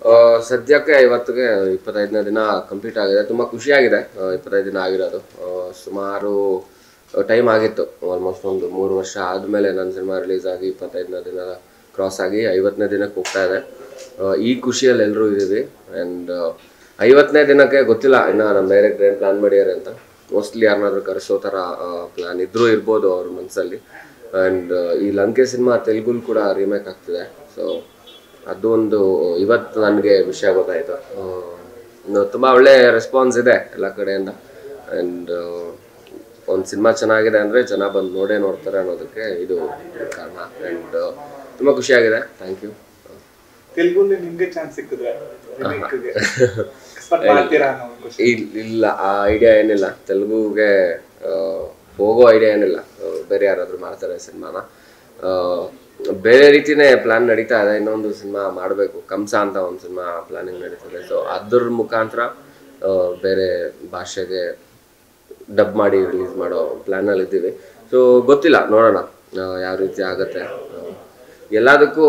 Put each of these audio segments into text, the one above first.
ಆ, ಸದ್ಯಕ್ಕೆ ಇವತ್ತಿಗೆ ಇಪ್ಪತ್ತೈದನೇ ದಿನ ಕಂಪ್ಲೀಟ್ ಆಗಿದೆ ತುಂಬ ಖುಷಿಯಾಗಿದೆ ಆ, ಇಪ್ಪತ್ತೈದು ದಿನ ಆಗಿರೋದು ಆ, ಸುಮಾರು ಟೈಮ್ ಆಗಿತ್ತು ಆಲ್ಮೋಸ್ಟ್ ಒಂದು ಮೂರು ವರ್ಷ ಆದಮೇಲೆ ನನ್ನ ಸಿನಿಮಾ ರಿಲೀಸ್ ಆಗಿ ಇಪ್ಪತ್ತೈದನೇ ದಿನ ಕ್ರಾಸ್ ಆಗಿ ಐವತ್ತನೇ ದಿನಕ್ಕೆ ಹೋಗ್ತಾ ಇದೆ ಆ, ಈ ಖುಷಿಯಲ್ಲಿ ಎಲ್ಲರೂ ಇದ್ದೀವಿ ಆ್ಯಂಡ್ ಐವತ್ತನೇ ದಿನಕ್ಕೆ ಗೊತ್ತಿಲ್ಲ ಇನ್ನು ನಮ್ಮ ಡೈರೆಕ್ಟರ್ ಏನು ಪ್ಲ್ಯಾನ್ ಮಾಡ್ಯಾರೆ ಅಂತ ಮೋಸ್ಟ್ಲಿ ಯಾರನ್ನಾದ್ರೂ ಕರೆಸೋ ಥರ ಪ್ಲ್ಯಾನ್ ಇದ್ರೂ ಇರ್ಬೋದು ಅವ್ರ ಮನಸ್ಸಲ್ಲಿ ಆ್ಯಂಡ್ ಈ ಲಂಕೆ ಸಿನಿಮಾ ತೆಲುಗುಲ್ ಕೂಡ ರೀಮೇಕ್ ಆಗ್ತಿದೆ ಸೊ ಅದು ಒಂದು ಇವತ್ತು ನನಗೆ ವಿಷಯ ಗೊತ್ತಾಯಿತು ತುಂಬ ಒಳ್ಳೆ ರೆಸ್ಪಾನ್ಸ್ ಇದೆ ಎಲ್ಲ ಕಡೆಯಿಂದ ಆ್ಯಂಡ್ ಒಂದು ಸಿನಿಮಾ ಚೆನ್ನಾಗಿದೆ ಅಂದರೆ ಜನ ಬಂದು ನೋಡೇ ನೋಡ್ತಾರೆ ಅನ್ನೋದಕ್ಕೆ ಇದು ಕಾರಣ ಆ್ಯಂಡ್ ತುಂಬ ಖುಷಿಯಾಗಿದೆ ಥ್ಯಾಂಕ್ ಯು ತೆಲುಗುಲಿ ನಿಮ್ಗೆ ಚಾನ್ಸ್ ಸಿಕ್ಕಿದ್ರೆ remake-ಗೆ ಅಕಸ್ಮಾತ್ ಮಾಡ್ತೀರಾ ಅನ್ನೋ ಒಂದು ಖುಷಿ ಇಲ್ಲ ಆ ಐಡಿಯಾ ಏನಿಲ್ಲ ತೆಲುಗುಗೆ ಆ, ಹೋಗೋ ಐಡಿಯಾ ಏನಿಲ್ಲ ಆ, ಬೇರೆ ಯಾರಾದರೂ ಮಾಡ್ತಾರೆ ಸಿನಿಮಾನ ಬೇರೆ ರೀತಿನೇ ಪ್ಲಾನ್ ನಡೀತಾ ಇದೆ ಇನ್ನೊಂದು ಸಿನಿಮಾ ಮಾಡಬೇಕು ಕಂಸ ಅಂತ ಒಂದು ಸಿನಿಮಾ ಪ್ಲಾನಿಂಗ್ ನಡೀತದೆ ಸೊ ಅದ್ರ ಮುಖಾಂತರ ಆ, ಬೇರೆ ಭಾಷೆಗೆ ಡಬ್ ಮಾಡಿ ರಿಲೀಸ್ ಮಾಡೋ ಪ್ಲ್ಯಾನಲ್ಲಿ ಇದ್ದೀವಿ ಸೊ ಗೊತ್ತಿಲ್ಲ ನೋಡೋಣ ಆ, ಯಾವ ರೀತಿ ಆಗುತ್ತೆ ಆ, ಎಲ್ಲದಕ್ಕೂ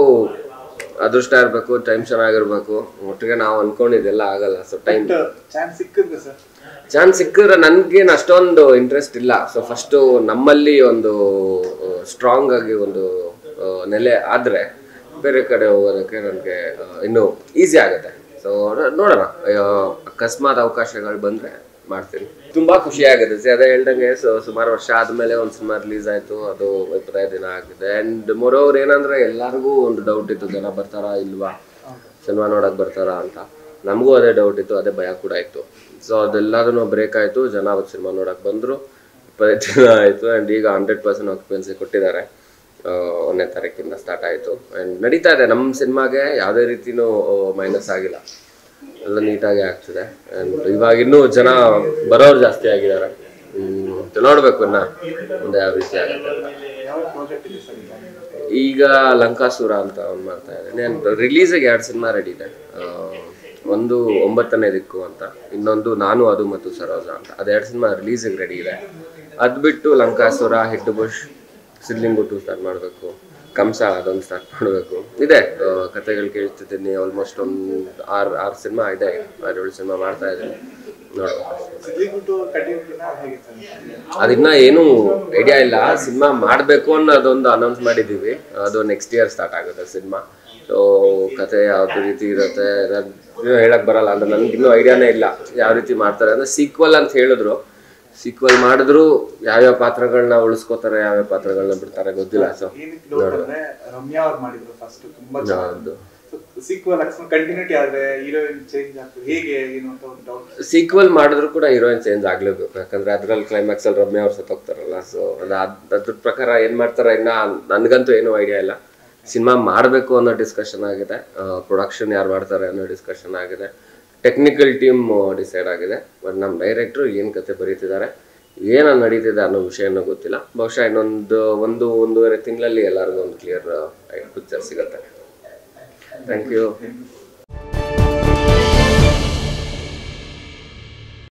ಅದೃಷ್ಟ ಇರಬೇಕು ಟೈಮ್ ಚೆನ್ನಾಗಿರ್ಬೇಕು ಒಟ್ಟಿಗೆ ನಾವು ಅನ್ಕೊಂಡಿದ್ದೆಲ್ಲ ಆಗಲ್ಲ ಸೊ ಟೈಮ್ ಚಾನ್ಸ್ ಸಿಕ್ಕಿದ್ರೆ ಸರ್ ಚಾನ್ಸ್ ಸಿಕ್ಕಿದ್ರೆ ನನ್ಗೇನು ಅಷ್ಟೊಂದು ಇಂಟ್ರೆಸ್ಟ್ ಇಲ್ಲ ಸೊ ಫಸ್ಟು ನಮ್ಮಲ್ಲಿ ಒಂದು ಸ್ಟ್ರಾಂಗ್ ಆಗಿ ಒಂದು ಆ, ನೆಲೆ ಆದ್ರೆ ಬೇರೆ ಕಡೆ ಹೋಗೋದಕ್ಕೆ ನನಗೆ ಇನ್ನೂ ಈಸಿ ಆಗುತ್ತೆ ಸೊ ನೋಡೋಣ ಆ, ಅಕಸ್ಮಾತ್ ಅವಕಾಶಗಳು ಬಂದ್ರೆ ಮಾಡ್ತೀನಿ ತುಂಬಾ ಖುಷಿ ಆಗಿದೆ ಸಿ ಅದೇ ಹೇಳ್ದಂಗೆ ಸೊ ಸುಮಾರು ವರ್ಷ ಆದ್ಮೇಲೆ ಒಂದು ಸಿನಿಮಾ ರಿಲೀಸ್ ಆಯ್ತು ಅದು ಇಪ್ಪತ್ತೈದು ದಿನ ಆಗಿದೆ ಅಂಡ್ ಮೊರೋವ್ರು ಏನಂದ್ರೆ ಎಲ್ಲರಿಗೂ ಒಂದು ಡೌಟ್ ಇತ್ತು ಜನ ಬರ್ತಾರಾ ಇಲ್ವಾ ಸಿನಿಮಾ ನೋಡಕ್ ಬರ್ತಾರಾ ಅಂತ ನಮಗೂ ಅದೇ ಡೌಟ್ ಇತ್ತು ಅದೇ ಭಯ ಕೂಡ ಇತ್ತು ಸೊ ಅದೆಲ್ಲದನ್ನು ಬ್ರೇಕ್ ಆಯ್ತು ಜನ ಅವತ್ತು ಸಿನಿಮಾ ನೋಡಕ್ ಬಂದ್ರು ಇಪ್ಪತ್ತೈದು ದಿನ ಆಯ್ತು ಅಂಡ್ ಈಗ ಹಂಡ್ರೆಡ್ ಪರ್ಸೆಂಟ್ ಆಕ್ಯುಪೆನ್ಸಿ ಕೊಟ್ಟಿದ್ದಾರೆ ಆ, ಒಂದನೇ ತಾರೀಕಿಂದ ಸ್ಟಾರ್ಟ್ ಆಯ್ತು ಅಂಡ್ ನಡೀತಾ ಇದೆ ನಮ್ಮ ಸಿನಿಮಾಗೆ ಯಾವುದೇ ರೀತಿನೂ ಮೈನಸ್ ಆಗಿಲ್ಲ ಎಲ್ಲ ನೀಟಾಗಿ ಆಗ್ತಿದೆ ಅಂಡ್ ಇವಾಗ ಇನ್ನೂ ಜನ ಬರೋರು ಜಾಸ್ತಿ ಆಗಿದ್ದಾರೆ ಹ್ಮ್, ನೋಡ್ಬೇಕು ಇನ್ನ ಮುಂದೆ ಯಾವ ರೀತಿ ಆಗುತ್ತೆ ಅಂತ. ಯಾವ ಪ್ರಾಜೆಕ್ಟ್ ಇದೆ ಸರ್ ಈಗ ಈಗ ಲಂಕಾಸುರ ಅಂತ ಒಂದು ಮಾಡ್ತಾ ಇದ್ದೇನೆ ರಿಲೀಸಿಗೆ ಎರಡು ಸಿನಿಮಾ ರೆಡಿ ಇದೆ ಆ, ಒಂದು ಒಂಬತ್ತನೇ ದಿಕ್ಕು ಅಂತ ಇನ್ನೊಂದು ನಾನು ಅದು ಮತ್ತು ಸರೋಜ ಅಂತ ಅದೆರಡು ಸಿನಿಮಾ ರಿಲೀಸಿಗೆ ರೆಡಿ ಇದೆ ಅದು ಬಿಟ್ಟು ಲಂಕಾಸುರ ಹಿಟ್ ಬುಷ್ ಸಿದ್ಲಿಂಗು ಟು ಸ್ಟಾರ್ಟ್ ಮಾಡಬೇಕು ಕಂಸ ಅದೊಂದು ಸ್ಟಾರ್ಟ್ ಮಾಡಬೇಕು ಇದೆ ಆ, ಕಥೆಗಳು ಕೇಳ್ತಿದ್ದೀನಿ ಆಲ್ಮೋಸ್ಟ್ ಒಂದು ಆರು ಆರು ಸಿನಿಮಾ ಇದೆ ಆರು ಏಳು ಸಿನಿಮಾ ಮಾಡ್ತಾ ಇದ್ದೀನಿ ನೋಡ್ಬೇಕು ಸಿದ್ಲಿಗುಟ್ಟು ಕಂಟಿನ್ಯೂಟಿನ ಹೇಗೆ ಸರ್ ಅದಿನ್ನ ಏನು ಐಡಿಯಾ ಇಲ್ಲ ಸಿನಿಮಾ ಮಾಡಬೇಕು ಅನ್ನೋದೊಂದು ಅನೌನ್ಸ್ ಮಾಡಿದ್ದೀವಿ ಅದು ನೆಕ್ಸ್ಟ್ ಇಯರ್ ಸ್ಟಾರ್ಟ್ ಆಗುತ್ತೆ ಸಿನಿಮಾ ಸೊ ಕತೆ ಯಾವ್ದು ರೀತಿ ಇರುತ್ತೆ ಅದ್ ಇನ್ನೂ ಹೇಳಕ್ ಬರಲ್ಲ ಅಂದ್ರೆ ನನ್ಗೆ ಇನ್ನೂ ಐಡಿಯಾನೇ ಇಲ್ಲ ಯಾವ ರೀತಿ ಮಾಡ್ತಾರೆ ಅಂದ್ರೆ ಸೀಕ್ವಲ್ ಅಂತ ಹೇಳಿದ್ರು ಸೀಕ್ವಲ್ ಮಾಡಿದ್ರು ಯಾವ್ಯಾವ ಪಾತ್ರಗಳನ್ನ ಉಳಿಸ್ಕೋತಾರೆ ಯಾವ್ಯಾವ ಪಾತ್ರಗಳನ್ನ ಬಿಡ್ತಾರೆ ಗೊತ್ತಿಲ್ಲ ಸೊ ಏನಕ್ಕೆ ಡೌಟ್ ಅಂದ್ರೆ ರಮ್ಯಾ ಅವ್ರು ಮಾಡಿದ್ರು ಫಸ್ಟ್ ತುಂಬಾ ಚೆನ್ನಾಗಿ ಹೌದು ಸೀಕ್ವಲ್ ಅಕಸ್ಮಾತ್ ಕಂಟಿನ್ಯೂಟಿ ಆದ್ರೆ ಹೀರೋಯಿನ್ ಚೇಂಜ್ ಆಗ್ತದೆ ಹೇಗೆ ಏನು ಅಂತ ಒಂದು ಡೌಟ್ ಸೀಕ್ವಲ್ ಮಾಡಿದ್ರು ಕೂಡ ಹೀರೋಯಿನ್ ಚೇಂಜ್ ಆಗ್ಲೇಬೇಕು ಯಾಕಂದ್ರೆ ಅದ್ರಲ್ಲಿ ಕ್ಲೈಮ್ಯಾಕ್ಸ್ ಅಲ್ಲಿ ರಮ್ಯಾ ಅವ್ರು ಸತ್ತೋಗ್ತಾರಲ್ಲ ಸೊ ಅದ್ರ ಪ್ರಕಾರ ಏನ್ ಮಾಡ್ತಾರೆ ಇನ್ನ ನನ್ಗಂತೂ ಏನು ಐಡಿಯಾ ಇಲ್ಲ ಸಿನಿಮಾ ಮಾಡಬೇಕು ಅನ್ನೋ ಡಿಸ್ಕಷನ್ ಆಗಿದೆ ಪ್ರೊಡಕ್ಷನ್ ಯಾರು ಮಾಡ್ತಾರೆ ಅನ್ನೋ ಡಿಸ್ಕಷನ್ ಆಗಿದೆ ಟೆಕ್ನಿಕಲ್ ಟೀಮ್ ಡಿಸೈಡ್ ಆಗಿದೆ ಬಟ್ ನಮ್ಮ ಡೈರೆಕ್ಟ್ರು ಏನು ಕತೆ ಬರೀತಿದ್ದಾರೆ ಏನ ನಡೀತಿದೆ ಅನ್ನೋ ವಿಷಯನೂ ಗೊತ್ತಿಲ್ಲ ಬಹುಶಃ ಇನ್ನೊಂದು ಒಂದು ಒಂದೂವರೆ ತಿಂಗಳಲ್ಲಿ ಎಲ್ಲರಿಗೂ ಒಂದು ಕ್ಲಿಯರ್ ಪಿಕ್ಚರ್ ಸಿಗುತ್ತೆ ಥ್ಯಾಂಕ್ ಯು